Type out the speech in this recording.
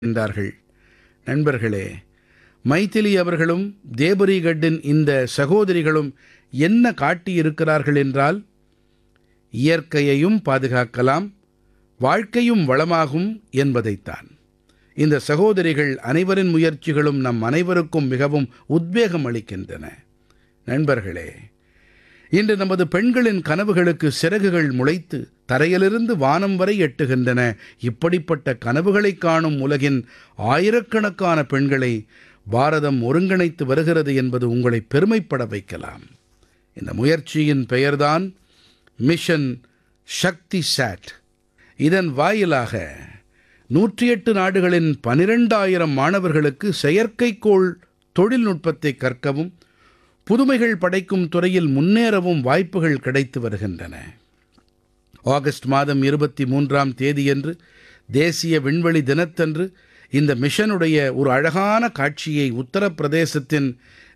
என்றார்கள் நண்பர்களே மைதிலி அவர்களும் தேபரிகட்டின் இந்த சகோதரிகளும் என்ன காட்டியிருக்கிறார்கள் என்றால் இயற்கையையும் பாதுகாக்கலாம் வாழ்க்கையும் வளமாகும் என்பதைத்தான் இந்த சகோதரிகள் அனைவரின் முயற்சிகளும் நம் அனைவருக்கும் மிகவும் உத்வேகம் அளிக்கின்றன நண்பர்களே இன்று நமது பெண்களின் கனவுகளுக்கு சிறகுகள் முளைத்து தரையிலிருந்து வானம் வரை எட்டுகின்றன இப்படிப்பட்ட கனவுகளைக் காணும் உலகின் ஆயிரக்கணக்கான பெண்களை பாரதம் ஒருங்கிணைத்து வருகிறது என்பது உங்களை பெருமைப்பட வைக்கலாம் இந்த முயற்சியின் பெயர்தான் மிஷன் சக்தி சாட் இதன் வாயிலாக நூற்றி எட்டு நாடுகளின் பனிரெண்டாயிரம் மாணவர்களுக்கு செயற்கைக்கோள் தொழில்நுட்பத்தை கற்கவும் புதுமைகள் படைக்கும் துறையில் முன்னேறவும் வாய்ப்புகள் கிடைத்து வருகின்றன ஆகஸ்ட் மாதம் இருபத்தி மூன்றாம் தேதியன்று தேசிய விண்வெளி தினத்தன்று இந்த மிஷனுடைய ஒரு அழகான காட்சியை உத்தரப்பிரதேசத்தின்